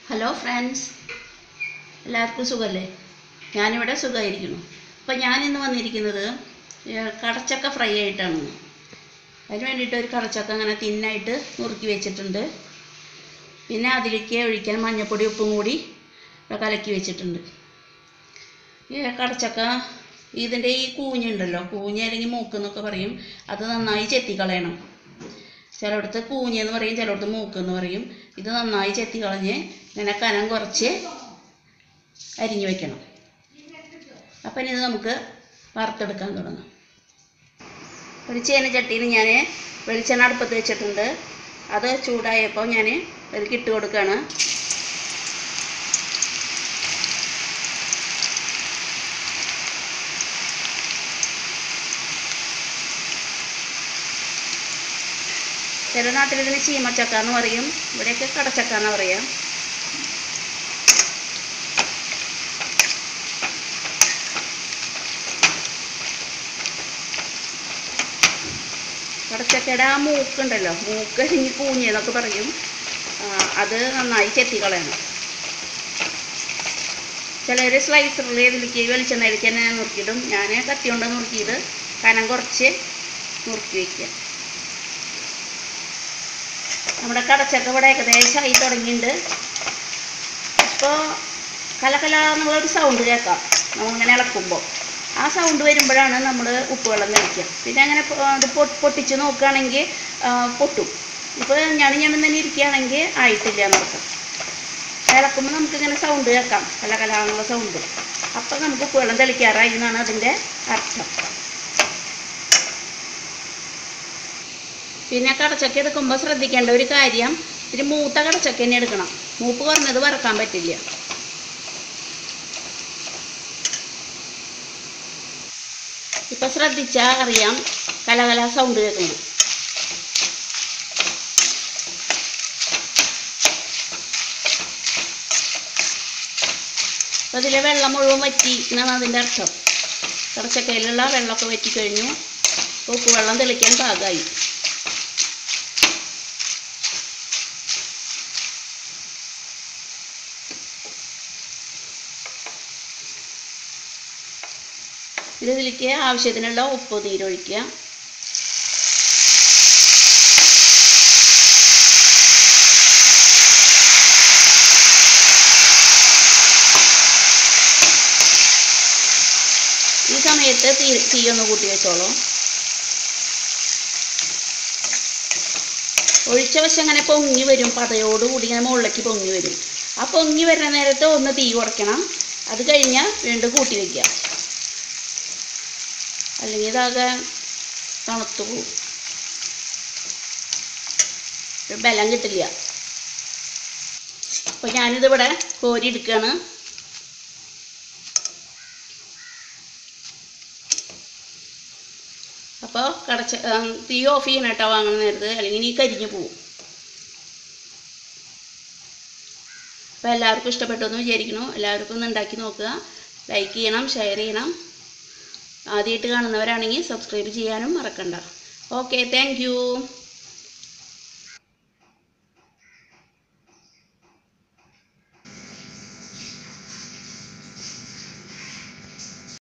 hello friends എല്ലാവർക്കും സുഖമല്ലേ ഞാനിവിടെ സുഖമായിരിക്കുന്നു അപ്പോൾ ഞാനിന്ന് വന്നിരിക്കുന്നത് ഏഹ്, കടച്ചക്ക ഫ്രൈ ആയിട്ടാണ് അതിന് വേണ്ടിയിട്ട് ഒരു കടച്ചക്ക അങ്ങനെ തിന്നായിട്ട് നുറുക്കി വെച്ചിട്ടുണ്ട് പിന്നെ അതിലേക്ക് ഒഴിക്കാൻ മഞ്ഞൾപ്പൊടി ഉപ്പും കൂടി ഇവിടെ കലക്കി വെച്ചിട്ടുണ്ട് ഈ കടച്ചക്ക ഇതിൻ്റെ ഈ കൂഞ്ഞുണ്ടല്ലോ കൂഞ്ഞ് അല്ലെങ്കിൽ മൂക്ക് എന്നൊക്കെ പറയും അത് നന്നായി ചെത്തിക്കളയണം ചിലയിടത്ത് കൂഞ്ഞ് എന്ന് പറയും ചിലയിടത്ത് മൂക്ക് എന്ന് പറയും ഇത് നന്നായി ചെത്തി കളഞ്ഞ് ഇങ്ങനെ കനം കുറച്ച് അരിഞ്ഞു വെക്കണം അപ്പം ഇനി ഇത് നമുക്ക് വറുത്തെടുക്കാൻ തുടങ്ങാം ഒരു ചീനച്ചട്ടിയിൽ ഞാൻ വെളിച്ചെണ്ണ അടുപ്പത്ത് വെച്ചിട്ടുണ്ട് അത് ചൂടായപ്പോൾ ഞാൻ അതിലേക്ക് ഇട്ട് കൊടുക്കുകയാണ് ചില നാട്ടിൽ ഇതിന് ചീമച്ചക്ക എന്ന് പറയും ഇവിടെയൊക്കെ കടച്ചക്ക എന്ന് പറയാം കടച്ചക്കയുടെ ആ മൂക്കുണ്ടല്ലോ മൂക്ക് ഇനി കൂഞ്ഞെന്നൊക്കെ പറയും ആ, അത് നന്നായി ചെത്തിക്കളയണം ചിലർ സ്ലൈസറിൽ ഇതിലേക്ക് വെളിച്ചെണ്ണയിലേക്ക് തന്നെ നുറുക്കിയിടും ഞാൻ കത്തി കൊണ്ട് നുറുക്കിയത് കനം കുറച്ച് നുറുക്കി വയ്ക്കുക നമ്മുടെ കടച്ചക്ക ഇവിടെ ഏകദേശമായി തുടങ്ങിയിട്ടുണ്ട് ഇപ്പോൾ കലകല എന്നുള്ളൊരു സൗണ്ട് കേൾക്കാം നമ്മളിങ്ങനെ ഇളക്കുമ്പോൾ ആ സൗണ്ട് വരുമ്പോഴാണ് നമ്മൾ ഉപ്പുവെള്ളം കഴിക്കുക പിന്നെ അങ്ങനെ പൊ- അത് പൊ- പൊട്ടിച്ച് നോക്കുകയാണെങ്കിൽ ആ, പൊട്ടും ഇപ്പോൾ ഞാൻ ഞാൻ തന്നെ ഇരിക്കുകയാണെങ്കിൽ ആയിട്ടില്ല എന്നർത്ഥം ഇളക്കുമ്പോൾ നമുക്കിങ്ങനെ സൗണ്ട് കേൾക്കാം കലകല എന്നുള്ള സൗണ്ട് അപ്പം നമുക്ക് ഉപ്പുവെള്ളം തെളിക്കാറായി എന്നാണ് അതിൻ്റെ അർത്ഥം പിന്നെ കടച്ചക്ക എടുക്കുമ്പോൾ ശ്രദ്ധിക്കേണ്ട ഒരു കാര്യം ഇത്തിരി മൂത്ത കടച്ചക്ക തന്നെ എടുക്കണം മൂപ്പ് കുറഞ്ഞത് വറക്കാൻ പറ്റില്ല ഇപ്പൊ ശ്രദ്ധിച്ചാൽ അറിയാം കലകല സൗണ്ട് കേൾക്കുന്നത് അപ്പം അതിലെ വെള്ളം മുഴുവൻ വറ്റി എന്നാണ് അതിൻ്റെ അർത്ഥം കടച്ചക്കയിലുള്ള വെള്ളമൊക്കെ വറ്റിക്കഴിഞ്ഞു ഉപ്പ് വെള്ളം തെളിക്കാൻ പാകമായി ഇത് ഇതിലേക്ക് ആവശ്യത്തിനുള്ള ഉപ്പ് നീരൊഴിക്കുക ഈ സമയത്ത് തീ തീ ഒന്ന് കൂട്ടി വെച്ചോളൂ ഒഴിച്ച വശം അങ്ങനെ പൊങ്ങി വരും പതയോടുകൂടി ഇങ്ങനെ മുകളിലേക്ക് പൊങ്ങി വരും ആ പൊങ്ങി വരുന്ന നേരത്ത് ഒന്ന് തീ കുറയ്ക്കണം അത് കഴിഞ്ഞാൽ വീണ്ടും കൂട്ടി വയ്ക്കുക അല്ലെങ്കിൽ ഇതാകെ തണുത്തു പോകും ഒരു ബലം കിട്ടില്ല അപ്പോൾ ഞാനിതിവിടെ കോരി എടുക്കുകയാണ് അപ്പോൾ കടച്ച ആ, തീ ഓഫ് ചെയ്യണം കേട്ടോ വാങ്ങുന്ന നേരത്ത് അല്ലെങ്കിൽ നീ കരിഞ്ഞു പോവും അപ്പോൾ എല്ലാവർക്കും ഇഷ്ടപ്പെട്ടു എന്ന് വിചാരിക്കുന്നു എല്ലാവർക്കും ഒന്ന് ഉണ്ടാക്കി നോക്കുക ലൈക്ക് ചെയ്യണം ഷെയർ ചെയ്യണം ആദ്യമായിട്ട് കാണുന്നവരാണെങ്കിൽ സബ്സ്ക്രൈബ് ചെയ്യാനും മറക്കണ്ട ഓക്കെ താങ്ക്